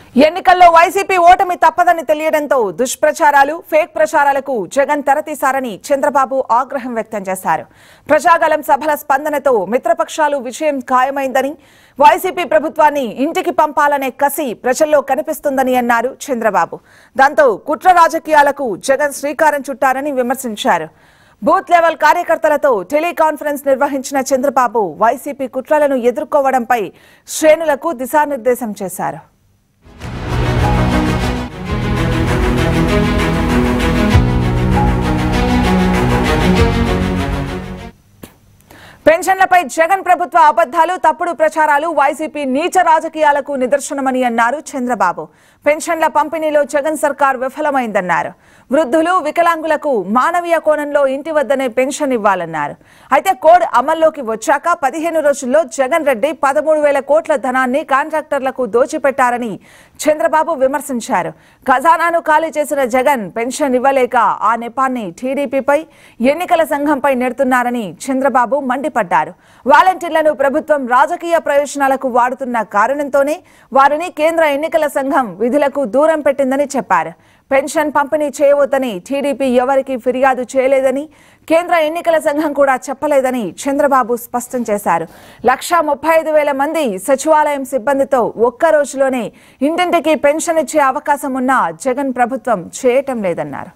ఎన్నికల్లో వైసీపీ ఓటమి తప్పదని తెలియడంతో దుష్ప్రచారాలు ఫేక్ ప్రచారాలకు జగన్ తెరతీశారని చంద్రబాబు ఆగ్రహం వ్యక్తం చేశారు ప్రజాగలం సభల స్పందనతో మిత్రపక్షాలు విజయం ఖాయమైందని వైసీపీ ప్రభుత్వాన్ని ఇంటికి పంపాలనే కసి ప్రజల్లో కనిపిస్తుందని అన్నారు చంద్రబాబు దాంతో కుట్ర రాజకీయాలకు జగన్ శ్రీకారం చుట్టారని విమర్శించారు బూత్ లెవెల్ కార్యకర్తలతో టెలికాన్ఫరెన్స్ నిర్వహించిన చంద్రబాబు వైసీపీ కుట్రలను ఎదుర్కోవడంపై శ్రేణులకు దిశానిర్దేశం చేశారు పెన్షన్లపై జగన్ ప్రభుత్వ అబద్ధాలు తప్పుడు ప్రచారాలు వైసీపీ నీచ రాజకీయాలకు నిదర్శనమని అన్నారు చంద్రబాబు పెన్షన్ల పంపిణీలో జగన్ సర్కార్ విఫలమైందన్నారు వృద్ధులు వికలాంగులకు మానవీయ కోణంలో ఇంటి వద్దనే పెన్షన్ ఇవ్వాలన్నారు అయితే కోడ్ అమల్లోకి వచ్చాక పదిహేను రోజుల్లో జగన్ రెడ్డి పదమూడు వేల కోట్ల ధనాన్ని కాంట్రాక్టర్లకు దోచిపెట్టారని చంద్రబాబు విమర్శించారు ఖజానాను ఖాళీ చేసిన జగన్ పెన్షన్ ఇవ్వలేక ఆ నెపాన్ని టీడీపీపై ఎన్నికల సంఘంపై నెడుతున్నారని చంద్రబాబు మండిపడ్డారు వాలంటీర్లను ప్రభుత్వం రాజకీయ ప్రయోజనాలకు వాడుతున్న కారణంతోనే వారిని కేంద్ర ఎన్నికల సంఘం విధులకు దూరం పెట్టిందని చెప్పారు పెన్షన్ పంపిణీ చేయవద్దని టీడీపీ ఎవరికీ ఫిర్యాదు చేయలేదని కేంద్ర ఎన్నికల సంఘం కూడా చెప్పలేదని చంద్రబాబు స్పష్టం చేశారు లక్షా ముప్పై ఐదు వేల మంది సచివాలయం సిబ్బందితో ఒక్క రోజులోనే ఇంటింటికి పెన్షన్ ఇచ్చే అవకాశం ఉన్నా జగన్ ప్రభుత్వం చేయటం లేదన్నారు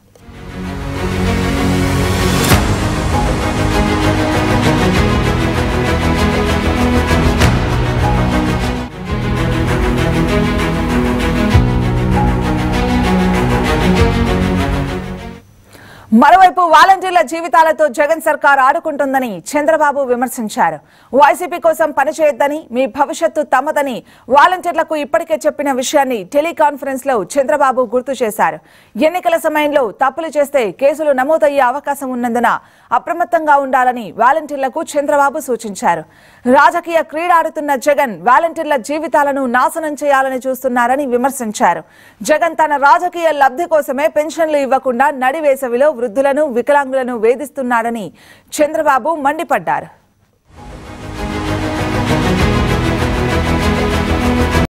మరోవైపు వాలంటీర్ల జీవితాలతో జగన్ సర్కార్ ఆడుకుంటుందని చంద్రబాబు విమర్శించారు వైసీపీ కోసం పనిచేయొద్దని మీ భవిష్యత్తు తమదని వాలంటీర్లకు ఇప్పటికే చెప్పిన విషయాన్ని టెలికాన్ఫరెన్స్ లో చంద్రబాబు గుర్తు చేశారు ఎన్నికల సమయంలో తప్పులు చేస్తే కేసులు నమోదయ్యే అవకాశం ఉన్నందున అప్రమత్తంగా ఉండాలని వాలంటీర్లకు చంద్రబాబు సూచించారు రాజకీయ క్రీడ ఆడుతున్న జగన్ వాలంటీర్ల జీవితాలను నాశనం చేయాలని చూస్తున్నారని విమర్శించారు జగన్ తన రాజకీయ లబ్ధి కోసమే పెన్షన్లు ఇవ్వకుండా నడివేసవిలో వృద్ధులను వికలాంగులను వేధిస్తున్నాడని చంద్రబాబు మండిపడ్డారు